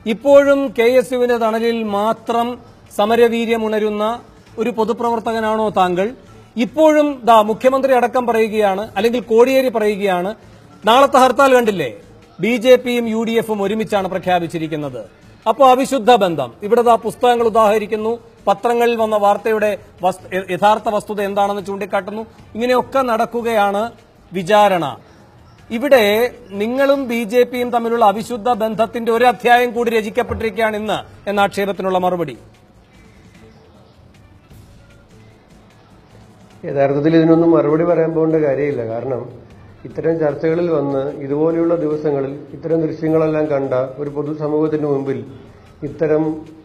ഇപ്പോഴും K S യുവിന്റെ തണലിൽ മാത്രം സമരവീര്യമുണരുന്ന ഒരു പൊതുപ്രവർത്തകനാണോ താങ്കൾ ഇപ്പോഴും ദാ മുഖ്യമന്ത്രി അടക്കം പറയുകയാണ് അല്ലെങ്കിൽ കോടിയേരി പറയുകയാണ് നാളത്തെ ഹർത്താൽ കണ്ടില്ലേ ബി ജെ പിയും യു ഡി എഫും ഒരുമിച്ചാണ് പ്രഖ്യാപിച്ചിരിക്കുന്നത് അപ്പോൾ അവിശുദ്ധ ബന്ധം ഇവിടെ ദാ പുസ്തകങ്ങൾ ഉദാഹരിക്കുന്നു പത്രങ്ങളിൽ വന്ന വാർത്തയുടെ വസ്തു- യഥാർത്ഥ വസ്തുത എന്താണെന്ന് ചൂണ്ടിക്കാട്ടുന്നു ഇങ്ങനെയൊക്കെ നടക്കുകയാണ് വിചാരണ ഇവിടെ നിങ്ങളും ബി ജെ പിയും തമ്മിലുള്ള അവിശുദ്ധ ബന്ധത്തിന്റെ ഒരു അധ്യായം കൂടി രചിക്കപ്പെട്ടിരിക്കുകയാണ് ഇന്ന് എന്ന ആക്ഷേപത്തിനുള്ള മറുപടി യഥാർത്ഥത്തിൽ ഇതിനൊന്നും മറുപടി പറയാൻ പോകേണ്ട കാര്യമില്ല കാരണം ഇത്തരം ചർച്ചകളിൽ വന്ന് ഇതുപോലെയുള്ള ദിവസങ്ങളിൽ ഇത്തരം ദൃശ്യങ്ങളെല്ലാം കണ്ട ഒരു പൊതുസമൂഹത്തിന് മുമ്പിൽ ഇത്തരം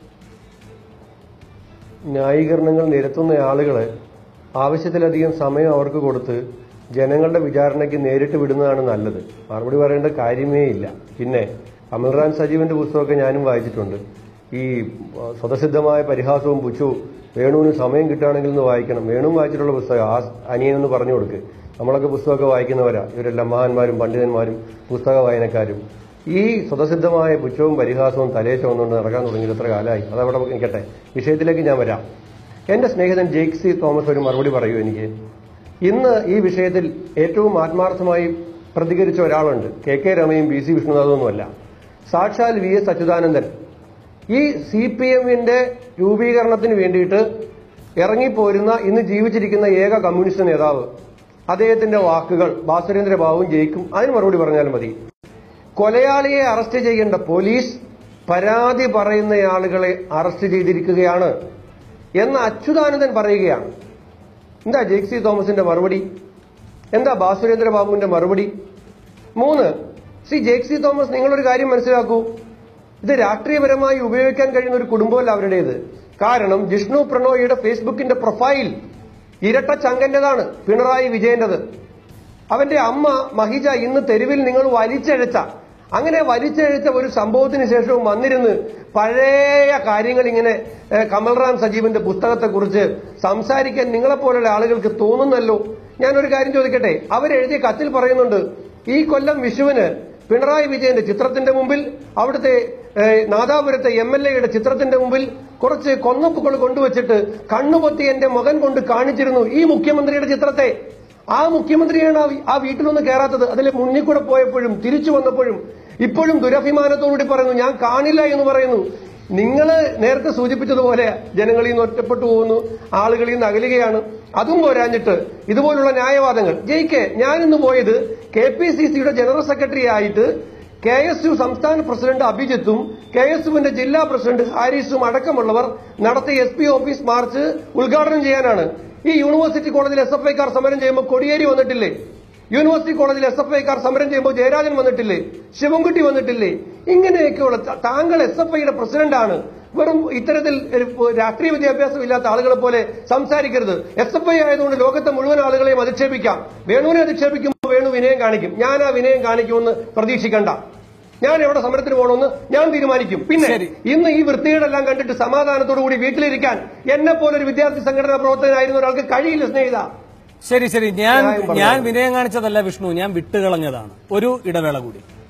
ന്യായീകരണങ്ങൾ നിരത്തുന്ന ആളുകളെ ആവശ്യത്തിലധികം സമയം അവർക്ക് കൊടുത്ത് ജനങ്ങളുടെ വിചാരണയ്ക്ക് നേരിട്ട് വിടുന്നതാണ് നല്ലത് മറുപടി പറയേണ്ട കാര്യമേ ഇല്ല പിന്നെ കമൽറാം സജീവന്റെ പുസ്തകമൊക്കെ ഞാനും വായിച്ചിട്ടുണ്ട് ഈ ആ, സ്വതസിദ്ധമായ പരിഹാസവും പുച്ഛവും വേണുവിന് സമയം കിട്ടുകയാണെങ്കിൽ ഒന്ന് വായിക്കണം വേണുവും വായിച്ചിട്ടുള്ള പുസ്തകം ആ അനിയനൊന്ന് പറഞ്ഞു കൊടുക്ക് നമ്മളൊക്കെ പുസ്തകമൊക്കെ വായിക്കുന്നവരാ ഇവരെല്ലാം മഹാന്മാരും പണ്ഡിതന്മാരും പുസ്തക വായനക്കാരും ഈ സ്വതസിദ്ധമായ പുച്ഛവും പരിഹാസവും തലേ ചുവന്നുകൊണ്ട് നടക്കാൻ തുടങ്ങിയത് എത്ര കാലമായി അതവിടെ നിൽക്കട്ടെ വിഷയത്തിലേക്ക് ഞാൻ വരാം എന്റെ സ്നേഹിതൻ ജെയ്ക്സി തോമസ് ഒരു മറുപടി പറയൂ എനിക്ക് ഇന്ന് ഈ വിഷയത്തിൽ ഏറ്റവും ആത്മാർത്ഥമായി പ്രതികരിച്ച ഒരാളുണ്ട് കെ കെ രമയും ബി സി വിഷ്ണുനാഥൊന്നുമല്ല സാക്ഷാൽ വി എസ് അച്യുതാനന്ദൻ ഈ സി പി എമ്മിന്റെ രൂപീകരണത്തിന് വേണ്ടിയിട്ട് ഇറങ്ങിപ്പോരുന്ന ഇന്ന് ജീവിച്ചിരിക്കുന്ന ഏക കമ്മ്യൂണിസ്റ്റ് നേതാവ് അദ്ദേഹത്തിന്റെ വാക്കുകൾ ഭാസുരേന്ദ്ര ബാബുവും ജയിക്കും അതിന് മറുപടി പറഞ്ഞാലും മതി കൊലയാളിയെ അറസ്റ്റ് ചെയ്യേണ്ട പോലീസ് പരാതി പറയുന്ന ആളുകളെ അറസ്റ്റ് ചെയ്തിരിക്കുകയാണ് എന്ന് അച്യുതാനന്ദൻ പറയുകയാണ് എന്താ ജെയ്ക്സി തോമസിന്റെ മറുപടി എന്താ ബാസുരേന്ദ്ര ബാബുവിന്റെ മറുപടി മൂന്ന് സി ജെയ്ക്സി തോമസ് നിങ്ങളൊരു കാര്യം മനസ്സിലാക്കൂ ഇത് രാഷ്ട്രീയപരമായി ഉപയോഗിക്കാൻ കഴിയുന്ന ഒരു കുടുംബമല്ല അവരുടേത് കാരണം ജിഷ്ണു പ്രണോയിയുടെ ഫേസ്ബുക്കിന്റെ പ്രൊഫൈൽ ഇരട്ട ചങ്കന്റേതാണ് പിണറായി വിജയന്റേത് അവന്റെ അമ്മ മഹിജ ഇന്ന് തെരുവിൽ നിങ്ങൾ വലിച്ചഴച്ച അങ്ങനെ വലിച്ചഴച്ച ഒരു സംഭവത്തിന് ശേഷവും വന്നിരുന്ന് പഴയ കാര്യങ്ങൾ ഇങ്ങനെ ഏഹ്, കമൽറാം സജീവിന്റെ പുസ്തകത്തെക്കുറിച്ച് സംസാരിക്കാൻ നിങ്ങളെപ്പോലുള്ള ആളുകൾക്ക് തോന്നുന്നല്ലോ ഞാനൊരു കാര്യം ചോദിക്കട്ടെ അവരെഴുതിയ കത്തിൽ പറയുന്നുണ്ട് ഈ കൊല്ലം വിഷുവിന് പിണറായി വിജയന്റെ ചിത്രത്തിന്റെ മുമ്പിൽ അവിടുത്തെ ഏഹ്, നാദാപുരത്തെ എം എൽ എയുടെ ചിത്രത്തിന്റെ മുമ്പിൽ കുറച്ച് കൊന്നപ്പുകൾ കൊണ്ടുവച്ചിട്ട് കണ്ണുപൊത്തി എന്റെ മകൻ കൊണ്ട് കാണിച്ചിരുന്നു ഈ മുഖ്യമന്ത്രിയുടെ ചിത്രത്തെ ആ മുഖ്യമന്ത്രിയാണ് ആ വി- ആ വീട്ടിലൊന്നും കയറാത്തത് അതിൽ മുന്നിൽ കൂടെ പോയപ്പോഴും തിരിച്ചു വന്നപ്പോഴും ഇപ്പോഴും ദുരഭിമാനത്തോടുകൂടി പറയുന്നു ഞാൻ കാണില്ല എന്ന് പറയുന്നു നിങ്ങൾ നേരത്തെ സൂചിപ്പിച്ചതുപോലെ ജനങ്ങളിൽ നിന്ന് ഒറ്റപ്പെട്ടു പോകുന്നു ആളുകളിൽ നിന്ന് അകലുകയാണ് അതും പോരാഞ്ഞിട്ട് ഇതുപോലുള്ള ന്യായവാദങ്ങൾ ജയിക്കെ ഞാനിന്ന് പോയത് കെ പി സി സിയുടെ ജനറൽ സെക്രട്ടറി ആയിട്ട് കെ എസ് യു സംസ്ഥാന പ്രസിഡന്റ് അഭിജിത്തും കെ എസ് യുവിന്റെ ജില്ലാ പ്രസിഡന്റ് ഹാരിസും അടക്കമുള്ളവർ നടത്തിയ എസ് പി ഓഫീസ് മാർച്ച് ഉദ്ഘാടനം ചെയ്യാനാണ് ഈ യൂണിവേഴ്സിറ്റി കോളേജിൽ എസ് എഫ് ഐക്കാർ സമരം ചെയ്യുമ്പോൾ കൊടിയേരി വന്നിട്ടില്ലേ യൂണിവേഴ്സിറ്റി കോളേജിൽ എസ് എഫ് ഐക്കാർ സമരം ചെയ്യുമ്പോൾ ജയരാജൻ വന്നിട്ടില്ലേ ശിവൻകുട്ടി വന്നിട്ടില്ലേ ഇങ്ങനെയൊക്കെയുള്ള ത- താങ്കൾ എസ് എഫ് ഐയുടെ പ്രസിഡന്റാണ് വെറും ഇത്തരത്തിൽ ഒരു രാഷ്ട്രീയ വിദ്യാഭ്യാസം ഇല്ലാത്ത ആളുകളെ പോലെ സംസാരിക്കരുത് എസ് എഫ് ഐ ആയതുകൊണ്ട് ലോകത്തെ മുഴുവൻ ആളുകളെയും അധിക്ഷേപിക്കാം വേണുവിനെ അധിക്ഷേപിക്കുമ്പോൾ വേണു വിനയം കാണിക്കും ഞാൻ ആ വിനയം കാണിക്കുമെന്ന് പ്രതീക്ഷിക്കണ്ട ഞാൻ എവിടെ സമരത്തിന് പോകണമെന്ന് ഞാൻ തീരുമാനിക്കും പിന്നെ ശരി. ഇന്ന് ഈ വൃത്തികേടെല്ലാം കണ്ടിട്ട് സമാധാനത്തോടു കൂടി വീട്ടിലിരിക്കാൻ എന്നെ പോലൊരു വിദ്യാർത്ഥി സംഘടനാ പ്രവർത്തകനായിരുന്ന ഒരാൾക്ക് കഴിയില്ല സ്നേഹിത ശരി ശരി ഞാൻ ന്യായം പറഞ്ഞു. ഞാൻ വിനയം കാണിച്ചതല്ല വിഷ്ണു ഞാൻ വിട്ടുകളഞ്ഞതാണ് ഒരു ഇടവേള കൂടി